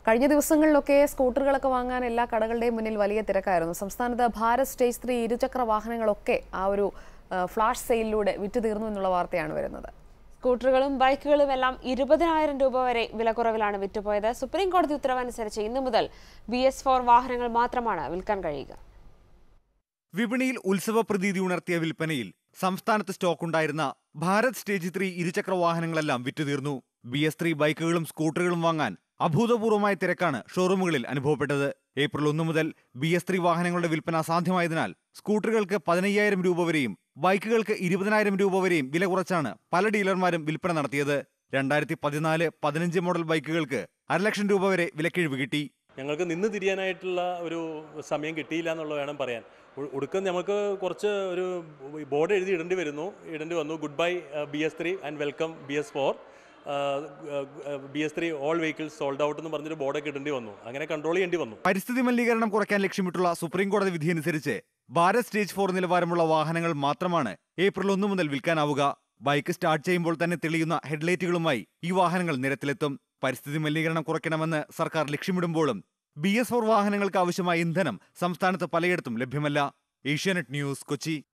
കഴിഞ്ഞ ദിവസങ്ങളിലൊക്കെ സ്കൂട്ടറുകളൊക്കെ വാങ്ങാൻ എല്ലാ കടകളുടെയും മുന്നിൽ വലിയ തിരക്കായിരുന്നു സംസ്ഥാനത്ത് ഭാരത് സ്റ്റേജ് ത്രീ ഇരുചക്ര വാഹനങ്ങളൊക്കെ ആ ഒരു ആ, ഫ്ലാഷ് സെയിലിലൂടെ വിറ്റു തീർന്നു എന്നുള്ള വാർത്തയാണ് വരുന്നത് സ്കൂട്ടറുകളും ബൈക്കുകളും എല്ലാം ഇരുപതിനായിരം രൂപ വരെ വിലക്കുറവിലാണ് വിറ്റുപോയത് സുപ്രീം കോടതി ഉത്തരവനുസരിച്ച് ഇന്നു മുതൽ ബി എസ് ഫോർ വാഹനങ്ങൾ മാത്രമാണ് വിൽക്കാൻ കഴിയുക വിപണിയിൽ ഉത്സവ പ്രതീതി ഉണർത്തിയ വിൽപ്പനയിൽ സംസ്ഥാനത്ത് സ്റ്റോക്കുണ്ടായിരുന്ന ഭാരത് സ്റ്റേജ് ത്രീ ഇരുചക്ര വാഹനങ്ങളെല്ലാം വിറ്റുതീർന്നു ബി എസ് ത്രീ ബൈക്കുകളും സ്കൂട്ടറുകളും വാങ്ങാൻ അഭൂതപൂർവമായ തിരക്കാണ് ഷോറൂമുകളിൽ അനുഭവപ്പെട്ടത് ഏപ്രിൽ ഒന്ന് മുതൽ ബി എസ് ത്രീ വാഹനങ്ങളുടെ വിൽപ്പന സാധ്യമായതിനാൽ സ്കൂട്ടറുകൾക്ക് പതിനയ്യായിരം രൂപ വരെയും ബൈക്കുകൾക്ക് ഇരുപതിനായിരം രൂപ വരെയും വില കുറച്ചാണ് പല ഡീലർമാരും വിൽപ്പന നടത്തിയത് രണ്ടായിരത്തി പതിനാല് പതിനഞ്ച് മോഡൽ ബൈക്കുകൾക്ക് അരലക്ഷം രൂപ വരെ വിലക്കിഴിവ് കിട്ടി ഞങ്ങൾക്ക് നിന്ന് തിരിയാനായിട്ടുള്ള ഒരു സമയം കിട്ടിയില്ല എന്നുള്ളത് വേണം പറയാൻ ഉ- ഒടുക്കം നമുക്ക് കുറച്ച് ഒരു ബോർഡ് എഴുതി ഇടേണ്ടി വരുന്നു ഇടേണ്ടി വന്നു good bye B S three and welcome B S four B S three all vehicles sold out എന്ന് പറഞ്ഞൊരു ബോർഡൊക്കെ ഇടേണ്ടി വന്നു അങ്ങനെ കൺട്രോൾ ചെയ്യേണ്ടി വന്നു പരിസ്ഥിതി മലിനീകരണം കുറയ്ക്കാൻ ലക്ഷ്യമിട്ടുള്ള സുപ്രീം കോടതി വിധിയനുസരിച്ച് ഭാരത് സ്റ്റേജ് ഫോർ നിലവാരമുള്ള വാഹനങ്ങൾ മാത്രമാണ് ഏപ്രിൽ ഒന്ന് മുതൽ വിൽക്കാനാവുക ബൈക്ക് സ്റ്റാർട്ട് ചെയ്യുമ്പോൾ തന്നെ തെളിയുന്ന ഹെഡ്ലൈറ്റുകളുമായി ഈ വാഹനങ്ങൾ നിരത്തിലെത്തും പരിസ്ഥിതി മലിനീകരണം കുറയ്ക്കണമെന്ന് സർക്കാർ ലക്ഷ്യമിടുമ്പോഴും ബി എസ് ഫോർ വാഹനങ്ങൾക്ക് ആവശ്യമായ ഇന്ധനം സംസ്ഥാനത്ത് പലയിടത്തും ലഭ്യമല്ല ഏഷ്യാനെറ്റ് ന്യൂസ് കൊച്ചി